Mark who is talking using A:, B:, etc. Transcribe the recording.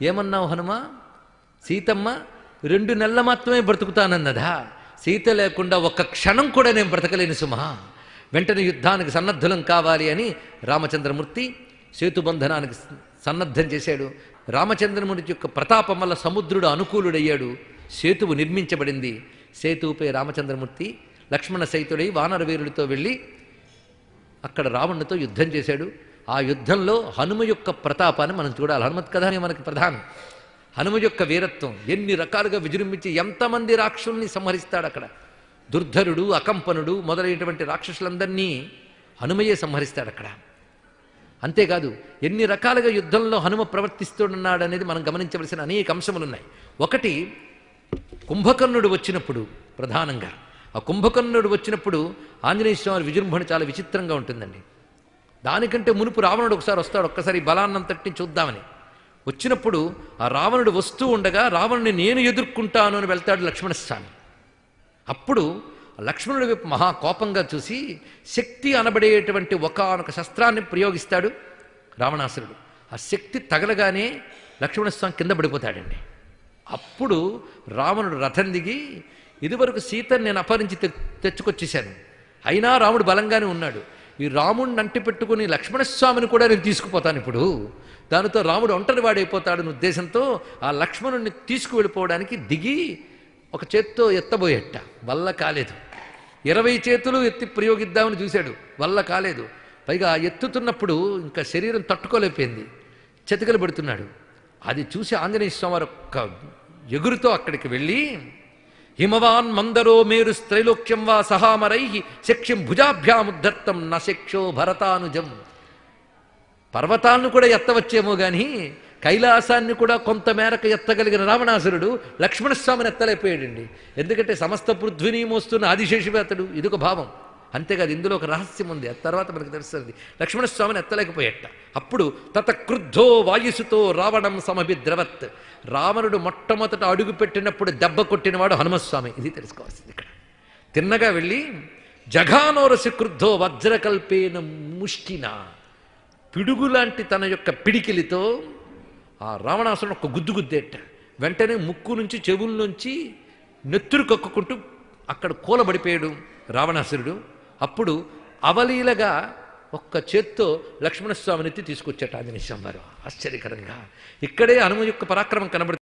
A: ఏమన్నావు హనుమ సీతమ్మ రెండు నెలల మాత్రమే బ్రతుకుతానన్నదా సీత లేకుండా ఒక్క క్షణం కూడా నేను బ్రతకలేను సుమా వెంటనే యుద్ధానికి సన్నద్ధులం కావాలి అని రామచంద్రమూర్తి సేతుబంధనానికి సన్నద్ధం చేశాడు రామచంద్రమూర్తి యొక్క ప్రతాపం వల్ల సముద్రుడు అనుకూలుడయ్యాడు సేతువు నిర్మించబడింది సేతువుపై రామచంద్రమూర్తి లక్ష్మణ సైతుడై వానర వీరుడితో వెళ్ళి అక్కడ రావణుడితో యుద్ధం చేశాడు ఆ యుద్ధంలో హనుమ యొక్క ప్రతాపాన్ని మనం చూడాలి హనుమత్ కథనే మనకి ప్రధానం హనుమ యొక్క వీరత్వం ఎన్ని రకాలుగా విజృంభించి ఎంతమంది రాక్షసుల్ని సంహరిస్తాడు అక్కడ దుర్ధరుడు అకంపనుడు మొదలైనటువంటి రాక్షసులందరినీ హనుమయే సంహరిస్తాడు అక్కడ అంతేకాదు ఎన్ని రకాలుగా యుద్ధంలో హనుమ ప్రవర్తిస్తున్నాడు అనేది మనం గమనించవలసిన అనేక అంశములు ఉన్నాయి ఒకటి కుంభకర్ణుడు వచ్చినప్పుడు ప్రధానంగా ఆ కుంభకర్ణుడు వచ్చినప్పుడు ఆంజనేయ స్వామి విజృంభణ చాలా విచిత్రంగా ఉంటుందండి దానికంటే మునుపు రావణుడు ఒకసారి వస్తాడు ఒక్కసారి ఈ బలాన్నంతటిని చూద్దామని వచ్చినప్పుడు ఆ రావణుడు వస్తూ ఉండగా రావణుని నేను ఎదుర్కొంటాను అని వెళ్తాడు లక్ష్మణస్వామి అప్పుడు లక్ష్మణుడి వైపు మహా కోపంగా చూసి శక్తి అనబడేటువంటి ఒకానొక శస్త్రాన్ని ప్రయోగిస్తాడు రావణాసురుడు ఆ శక్తి తగలగానే లక్ష్మణస్వామి కింద పడిపోతాడండి అప్పుడు రావణుడు రథం దిగి ఇదివరకు సీతని నేను అపహరించి తె- తెచ్చుకొచ్చేశాను అయినా రాముడు బలంగానే ఉన్నాడు ఈ రాముడిని అంటి పెట్టుకుని లక్ష్మణస్వామిని కూడా నేను తీసుకుపోతాను ఇప్పుడు దానితో రాముడు ఒంటరి వాడైపోతాడని ఉద్దేశంతో ఆ లక్ష్మణుడిని తీసుకువెళ్ళిపోవడానికి దిగి ఒక చేత్తో ఎత్తబోయేట వల్ల కాలేదు ఇరవై చేతులు ఎత్తి ప్రయోగిద్దామని చూశాడు వల్ల కాలేదు పైగా ఎత్తుతున్నప్పుడు ఇంకా శరీరం తట్టుకోలేకపోయింది చెతికలు పెడుతున్నాడు అది చూసి ఆంజనేయ స్వామి వారు ఒక్క ఎగురుతో అక్కడికి వెళ్ళి హిమవాన్ మందరో మేరు త్రైలోక్యం వా సహామరై శక్ష్యం భుజాభ్యాముద్ధర్తం నశక్షో భరతానుజం పర్వతాలను కూడా ఎత్తవచ్చేమో కానీ కైలాసాన్ని కూడా కొంత మేరకు ఎత్తగలిగిన రావణాసురుడు లక్ష్మణస్వామిని ఎత్తలేకపోయాడండి ఎందుకంటే సమస్త పృథ్వీని మోస్తున్న ఆదిశేషువే అతడు ఇదొక భావం అంతేకాదు ఇందులో ఒక రహస్యం ఉంది ఆ తర్వాత మనకు తెలుస్తుంది లక్ష్మణస్వామిని ఎత్తలేకపోయేట అప్పుడు తత క్రుద్ధో వాయుసుతో రావణం సమభిద్రవత్ రావణుడు మొట్టమొదట అడుగు పెట్టినప్పుడు దెబ్బ కొట్టినవాడు హనుమస్వామి ఇది తెలుసుకోవాల్సింది ఇక్కడ తిన్నగా వెళ్ళి జఘానోరసి క్రుద్ధో వజ్రకల్పేన ముష్టిన పిడుగులాంటి తన యొక్క పిడికిలితో ఆ రావణాసురుడు ఒక గుద్దు గుద్దేట వెంటనే ముక్కు నుంచి చెవుల నుంచి నెత్తురు కక్కుకుంటూ అక్కడ కూలబడిపోయాడు రావణాసురుడు అప్పుడు అవలీలగా ఒక్క చేత్తో లక్ష్మణస్వామిని ఎత్తి తీసుకొచ్చాట ఆంజనేయ స్వామి వారు ఆశ్చర్యకరంగా ఇక్కడే హనుమ యొక్క పరాక్రమం కనబడుతుంది